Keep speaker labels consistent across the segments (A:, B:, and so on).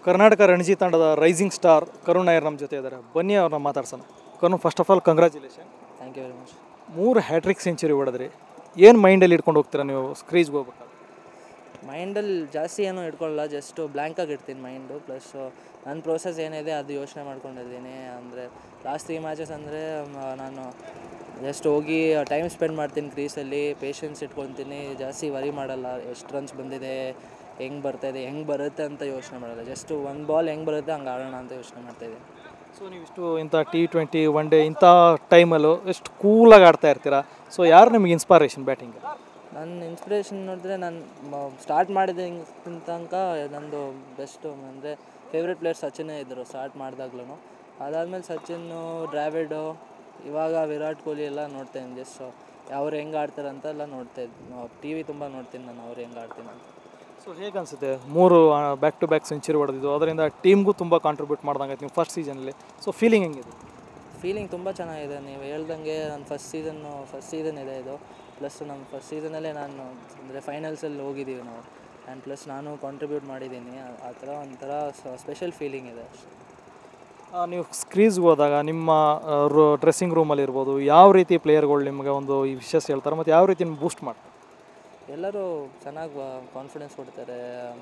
A: ಕರ್ನಾಟಕ ರಣಜಿ ತಂಡದ rising star Karun Nair ನಮ್ಮ ಜೊತೆ ಇದ್ದಾರೆ ಬನ್ನಿ ಅವ್ರನ್ನ ಮಾತಾಡ್ಸೋಣ Karun first of all congratulation
B: thank you very much
A: ಮೂರು ಹ್ಯಾಟ್ರಿಕ್ ಸೆಂಚುರಿ ಹೊಡೆದ್ರಿ ಏನು ಮೈಂಡಲ್ಲಿ ಇಟ್ಕೊಂಡು ಹೋಗ್ತೀರಾ ನೀವು ಸ್ಕ್ರೀಜ್ಗೆ ಹೋಗ್ಬೇಕಾದ್ರೆ
B: ಮೈಂಡಲ್ಲಿ ಜಾಸ್ತಿ ಏನೂ ಇಟ್ಕೊಳ್ಳಲ್ಲ ಜಸ್ಟು ಬ್ಲ್ಯಾಂಕಾಗಿ ಇಡ್ತೀನಿ ಮೈಂಡು ಪ್ಲಸ್ ನನ್ನ ಪ್ರೋಸೆಸ್ ಏನಿದೆ ಅದು ಯೋಚನೆ ಮಾಡ್ಕೊಂಡಿದ್ದೀನಿ ಅಂದರೆ ಲಾಸ್ಟ್ ತ್ರೀ ಮ್ಯಾಚಸ್ ಅಂದರೆ ನಾನು ಜಸ್ಟ್ ಹೋಗಿ ಟೈಮ್ ಸ್ಪೆಂಡ್ ಮಾಡ್ತೀನಿ ಕ್ರೀಸಲ್ಲಿ ಪೇಷನ್ಸ್ ಇಟ್ಕೊತೀನಿ ಜಾಸ್ತಿ ವರಿ ಮಾಡಲ್ಲ ಎಷ್ಟು ರನ್ಸ್ ಬಂದಿದೆ ಹೆಂಗೆ ಬರ್ತಾಯಿದೆ ಹೆಂಗೆ ಬರುತ್ತೆ ಅಂತ ಯೋಚನೆ ಮಾಡಲ್ಲ ಜಸ್ಟ್ ಒಂದು ಬಾಲ್ ಹೆಂಗೆ ಬರುತ್ತೆ ಹಂಗೆ ಆಡೋಣ ಅಂತ ಯೋಚನೆ ಮಾಡ್ತಾಯಿದ್ದೀನಿ
A: ಸೊ ನೀವು ಇಷ್ಟು ಇಂಥ ಟಿ ಟ್ವೆಂಟಿ ಒನ್ ಡೇ ಇಂಥ ಟೈಮಲ್ಲೂ ಎಷ್ಟು ಕೂಲಾಗಿ ಆಡ್ತಾ ಇರ್ತೀರಾ ಸೊ ಯಾರು ನಿಮಗೆ ಇನ್ಸ್ಪೈರೇಷನ್ ಬ್ಯಾಟಿಂಗ್
B: ನನ್ನ ಇನ್ಸ್ಪಿರೇಷನ್ ನೋಡಿದ್ರೆ ನಾನು ಸ್ಟಾರ್ಟ್ ಮಾಡಿದ ತನಕ ನಂದು ಬೆಸ್ಟು ಅಂದರೆ ಫೇವ್ರೆಟ್ ಪ್ಲೇಯರ್ ಸಚಿನೇ ಇದ್ದರು ಸ್ಟಾರ್ಟ್ ಮಾಡಿದಾಗ್ಲೂ ಅದಾದಮೇಲೆ ಸಚಿನ್ನು ಡ್ರಾವಿಡು ಇವಾಗ ವಿರಾಟ್ ಕೊಹ್ಲಿ ಎಲ್ಲ ನೋಡ್ತೇನೆ ಜಸ್ಟ್ ಅವ್ರು ಹೆಂಗೆ ಆಡ್ತಾರೆ ಅಂತ ಎಲ್ಲ ನೋಡ್ತಾ ಟಿ ವಿ ತುಂಬ ನೋಡ್ತೀನಿ ನಾನು ಅವ್ರು ಹೆಂಗೆ ಆಡ್ತೀನಿ ಅಂತ
A: ಸೊ ಹೇಗೆ ಅನಿಸುತ್ತೆ ಮೂರು ಬ್ಯಾಕ್ ಟು ಬ್ಯಾಕ್ ಸೆಂಚುರಿ ಹೊಡೆದಿದ್ದು ಅದರಿಂದ ಟೀಮ್ಗೂ ತುಂಬ ಕಾಂಟ್ರಿಬ್ಯೂಟ್ ಮಾಡ್ದಂಗೆ ನೀವು ಫಸ್ಟ್ ಸೀಸನಲ್ಲಿ ಸೊ ಫೀಲಿಂಗ್ ಹೆಂಗಿದೆ
B: ಫೀಲಿಂಗ್ ತುಂಬ ಚೆನ್ನಾಗಿದೆ ನೀವು ಹೇಳ್ದಂಗೆ ನನ್ನ ಫಸ್ಟ್ ಸೀಸನ್ನು ಫಸ್ಟ್ ಸೀಸನ್ ಇದೆ ಇದು ಪ್ಲಸ್ ನಮ್ಮ ಫಸ್ಟ್ ಸೀಸನಲ್ಲೇ ನಾನು ಅಂದರೆ ಫೈನಲ್ಸಲ್ಲಿ ಹೋಗಿದ್ದೀವಿ ನಾವು ಆ್ಯಂಡ್ ಪ್ಲಸ್ ನಾನು ಕಾಂಟ್ರಿಬ್ಯೂಟ್ ಮಾಡಿದ್ದೀನಿ ಆ- ಆ ಥರ ಒಂಥರ ಸ್ಪೆಷಲ್ ಫೀಲಿಂಗ್ ಇದೆ ಅಷ್ಟೇ
A: ಆ, ನೀವು ಸ್ಕ್ರೀಸ್ಗೆ ಹೋದಾಗ ನಿಮ್ಮ ಡ್ರೆಸ್ಸಿಂಗ್ ರೂಮಲ್ಲಿ ಇರ್ಬೋದು ಯಾವ ರೀತಿ ಪ್ಲೇಯರ್ಗಳು ನಿಮಗೆ ಒಂದು ಈ ವಿಶೇಷ ಹೇಳ್ತಾರೆ ಮತ್ತು ಯಾವ ರೀತಿ ನಿಮ್ಗೆ ಬೂಸ್ಟ್ ಮಾಡ್ತಾರೆ
B: ಎಲ್ಲರೂ ಚೆನ್ನಾಗಿ ಕಾನ್ಫಿಡೆನ್ಸ್ ಕೊಡ್ತಾರೆ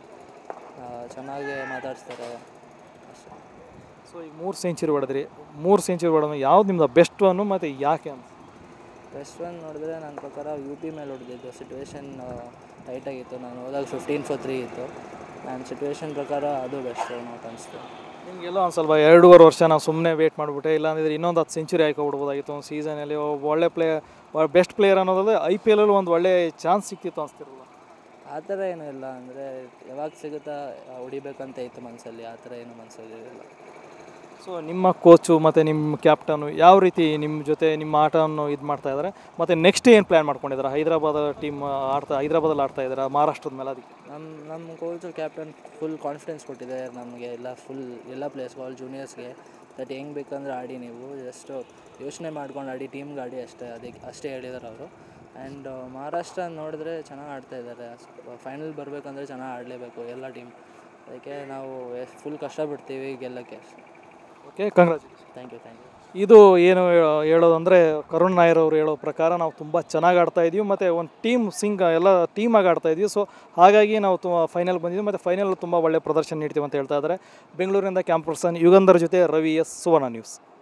B: ಆ, ಚೆನ್ನಾಗಿ ಮಾತಾಡಿಸ್ತಾರೆ ಅಷ್ಟೇ
A: ಸೊ ಈಗ ಮೂರು ಸೆಂಚುರಿ ಹೊಡೆದ್ರಿ ಮೂರು ಸೆಂಚುರಿ ಹೊಡೆದ ಯಾವ್ದು ನಿಮ್ದು ಬೆಸ್ಟ್ ಅನ್ನು ಮತ್ತು ಯಾಕೆ ಅಂತ
B: ಬೆಸ್ಟ್ ಒನ್ ನೋಡಿದ್ರೆ ನನ್ನ ಪ್ರಕಾರ ಯು ಪಿ ಮೇಲೆ ಹೊಡೆದಿದ್ದು ಸಿಟುವೇಶನ್ ಟೈಟಾಗಿತ್ತು ನಾನು ಹೋದಾಗ ಫಿಫ್ಟೀನ್ ಫೋರ್ ತ್ರೀ ಇತ್ತು ನನ್ನ ಸಿಟುವೇಶನ್ ಪ್ರಕಾರ ಅದು ಬೆಸ್ಟ್ ನೋಟ್ ಅನಿಸ್ತು
A: ನಿಮಗೆಲ್ಲ ಒಂದು ಸ್ವಲ್ಪ ಎರಡೂವರೆ ವರ್ಷ ನಾವು ಸುಮ್ಮನೆ ವೇಟ್ ಮಾಡಿಬಿಟ್ಟೆ ಇಲ್ಲಾಂದ್ರೆ ಇನ್ನೊಂದು ಹತ್ತು ಸೆಂಚುರಿ ಹಾಕೊಬಿಡ್ಬೋದಾಗಿತ್ತು ಒಂದು ಸೀಸನಲ್ಲಿ ಒಳ್ಳೆ ಪ್ಲೇಯರ್ ಬೆಸ್ಟ್ ಪ್ಲೇಯರ್ ಅನ್ನೋದಲ್ಲದೆ ಐ ಪಿ ಎಲ್ಲಲ್ಲಿ ಒಂದು ಒಳ್ಳೆ ಚಾನ್ಸ್ ಸಿಕ್ತಿತ್ತು ಅನಿಸ್ತಿರಲ್ಲ
B: ಆ ಥರ ಏನೂ ಇಲ್ಲ ಅಂದರೆ ಯಾವಾಗ ಸಿಗುತ್ತಾ ಹೊಡಿಬೇಕಂತ ಇತ್ತು ಮನಸ್ಸಲ್ಲಿ ಆ ಥರ ಏನು ಮನಸ್ಸಲ್ಲಿ ಇರಲಿಲ್ಲ
A: ಸೊ ನಿಮ್ಮ ಕೋಚು ಮತ್ತು ನಿಮ್ಮ ಕ್ಯಾಪ್ಟನು ಯಾವ ರೀತಿ ನಿಮ್ಮ ಜೊತೆ ನಿಮ್ಮ ಆಟವನ್ನು ಇದು ಮಾಡ್ತಾ ಇದ್ದಾರೆ ಮತ್ತು ನೆಕ್ಸ್ಟ್ ಏನು ಪ್ಲ್ಯಾನ್ ಮಾಡ್ಕೊಂಡಿದ್ದಾರೆ ಹೈದರಾಬಾದ್ ಟೀಮ್ ಆಡ್ತಾ ಹೈದರಾಬಾದಲ್ಲಿ ಆಡ್ತಾ ಇದ್ದಾರೆ ಮಹಾರಾಷ್ಟ್ರದ ಮೇಲೆ ಅದಕ್ಕೆ
B: ನಮ್ಮ ನಮ್ಮ ಕೋಚು ಕ್ಯಾಪ್ಟನ್ ಫುಲ್ ಕಾನ್ಫಿಡೆನ್ಸ್ ಕೊಟ್ಟಿದೆ ನಮಗೆ ಎಲ್ಲ ಫುಲ್ ಎಲ್ಲ ಪ್ಲೇಯರ್ಸ್ಗಳು ಜೂನಿಯರ್ಸ್ಗೆ ದಟ್ ಹೆಂಗೆ ಬೇಕಂದ್ರೆ ಆಡಿ ನೀವು ಜಸ್ಟು ಯೋಚನೆ ಮಾಡ್ಕೊಂಡು ಆಡಿ ಟೀಮ್ಗೆ ಆಡಿ ಅಷ್ಟೇ ಅದಕ್ಕೆ ಅಷ್ಟೇ ಹೇಳಿದ್ದಾರೆ ಅವರು ಆ್ಯಂಡ್ ಮಹಾರಾಷ್ಟ್ರ ನೋಡಿದ್ರೆ ಚೆನ್ನಾಗಿ ಆಡ್ತಾ ಇದ್ದಾರೆ ಫೈನಲ್ ಬರಬೇಕಂದ್ರೆ ಚೆನ್ನಾಗಿ ಆಡಲೇಬೇಕು ಎಲ್ಲ ಟೀಮ್ ಅದಕ್ಕೆ ನಾವು ಫುಲ್ ಕಷ್ಟಪಡ್ತೀವಿ ಗೆಲ್ಲಕ್ಕೆ ಅಷ್ಟೇ
A: okay congratulation
B: thank you thank you
A: ಇದು ಏನು ಹೇಳೋದಂದರೆ ಕರುಣ್ ನಾಯರ್ ಅವರು ಹೇಳೋ ಪ್ರಕಾರ ನಾವು ತುಂಬ ಚೆನ್ನಾಗಿ ಆಡ್ತಾ ಇದೀವಿ ಮತ್ತು ಒಂದು ಟೀಮ್ ಸಿಂಗ್ ಎಲ್ಲ ಟೀಮಾಗಿ ಆಡ್ತಾ ಇದೀವಿ ಸೊ ಹಾಗಾಗಿ ನಾವು ತುಂಬ ಫೈನಲ್ ಬಂದಿದ್ದೀವಿ ಮತ್ತು ಫೈನಲ್ ತುಂಬ ಒಳ್ಳೆ ಪ್ರದರ್ಶನ ನೀಡ್ತೀವಿ ಅಂತ ಹೇಳ್ತಾ ಇದ್ದಾರೆ ಬೆಂಗಳೂರಿನಿಂದ ಕ್ಯಾಂಪ್ ಪರ್ಸನ್ ಯುಗಂಧರ್ ಜೊತೆ ರವಿ ಎಸ್ ಸುವರ್ಣ ನ್ಯೂಸ್